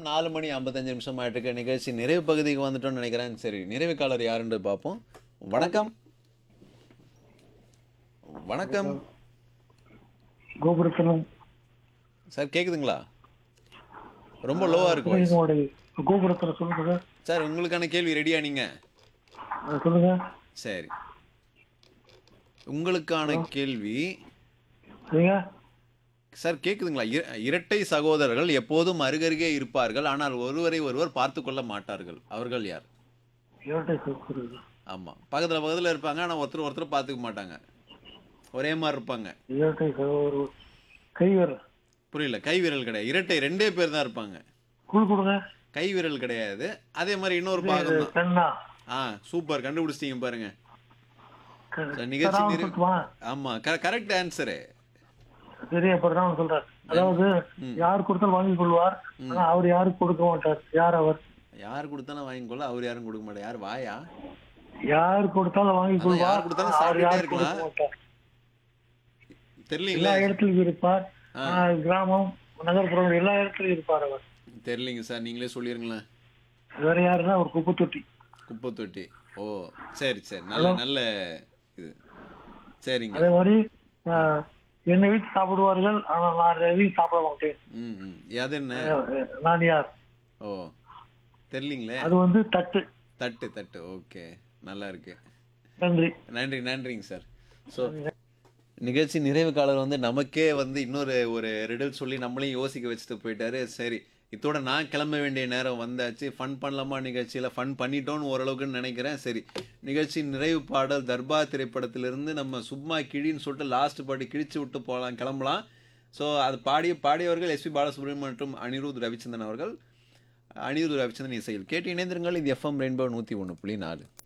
நாலு மணி ஐம்பத்தஞ்சு நிமிஷம் ஆயிட்டு இருக்க நிகழ்ச்சி நிறைவு பகுதிக்கு வந்துட்டோம்னு நினைக்கிறேன் சரி நிறைவு காலர் யாருன்னு பார்ப்போம் வணக்கம் வணக்கம் கோபுரத்தனம் சார் கேக்குதுங்களா ரொம்ப லோவா இருக்கு voice. உங்களுடைய கோபுரத்தில் சொல்லுங்க சார் உங்களுக்கான கேள்வி ரெடியா நீங்க அதை சொல்லுங்க சரி உங்களுக்கான கேள்வி சரிங்க சார் கேக்குதுங்களா இர- இரட்டை சகோதரர்கள் எப்போதும் அருகருகே இருப்பார்கள் ஆனால் ஒருவரை ஒருவர் பார்த்து கொள்ள மாட்டார்கள் அவர்கள் யார் இரட்டை சொற்கிறது ஆமா பக்கத்துல பக்கத்துல இருப்பாங்க ஆனா ஒருத்தர் ஒருத்தர் பார்த்துக்க மாட்டாங்க ஒரே மாதிரி இருப்பாங்க இரட்டை சகோதரர் கைவர் புரியல கை விரல் கிடையாது இரட்டை ரெண்டே பேர் தான் இருப்பாங்க குழு கொடுங்க கை விரல் கிடையாது அதே மாதிரி இன்னொரு பாகம் தான் கண்ணா ஆ சூப்பர் கண்டுபிடிச்சிட்டீங்க பாருங்க க- சார், நிகழ்ச்சி நான் நிறை- சொல்லட்டுமா? ஆமா கரெக்ட் ஆன்சரு சரி அப்புறம் நான் சொல்றேன் அதாவது யார் கொடுத்தாலும் வாங்கிக் கொள்வார் ஆனா அவர் யாருக்கு கொடுக்க மாட்டார் யார் அவர் யார் கொடுத்தாலும் வாங்கிக்கொள்ள அவர் யாரும் கொடுக்க மாட்டார் யார் வாயா யார் கொடுத்தாலும் வாங்கிக் அதான் யார் கொள்வார் கொடுத்தாலும் ஆனா அவர் சாப்பிட்டுட்டே யாருக்கு கொடுக்க இருக்கலாம். மாட்டார் எல்லா தெரியலீங்களா இடத்துலயும் இருப்பார் ஆனா கிராமம் நகர்ப்புறம் எல்லா இடத்துலயும் இருப்பார் அவர் தெரியலீங்க சார் நீங்களே சொல்லிருங்களேன் வேற யாருன்னா ஒரு குப்பை தொட்டி குப்பை தொட்டி ஓ சரி சரி நல்ல நல்ல இது சரிங்க அதே மாதிரி ஆஹ், என்னை வீட்டு சாப்பிடுவார்கள் ஆனால் நான் எதையும் சாப்பிட மாட்டேன் ம் ம் அது என்ன அஹ், நான் யார் ஓ தெரியலீங்களே அது வந்து தட்டு தட்டு தட்டு ஓகே நல்லா இருக்கு நன்றி நன்றி நன்றிங்க சார் ஸோ நிகழ்ச்சி நிறைவு காலர் வந்து நமக்கே வந்து இன்னொரு ஒரு ரிடல் சொல்லி நம்மளையும் யோசிக்க வச்சுட்டு போயிட்டாரு சரி இதோட நான் கிளம்ப வேண்டிய நேரம் வந்தாச்சு ஃபன் பண்ணலாமா நிகழ்ச்சியில் ஃபன் பண்ணிட்டோன்னு ஓரளவுக்குன்னு நினைக்கிறேன் சரி நிகழ்ச்சி நிறைவு பாடல் தர்பார் திரைப்படத்திலிருந்து நம்ம சும்மா கிழின்னு சொல்லிட்டு லாஸ்ட் பாடி கிழிச்சு விட்டு போகலாம் கிளம்பலாம் ஸோ அது பாடிய பாடியவர்கள் எஸ்பி பாலசுப்ரமணியம் மற்றும் அனிருத் ரவிச்சந்திரன் அவர்கள் அனிருத் ரவிச்சந்திரன் இசையில் கேட்டு இணைந்திருங்கள் இது எஃப்எம் ரெயின்போ நூற்றி ஒன்று புள்ளி நாலு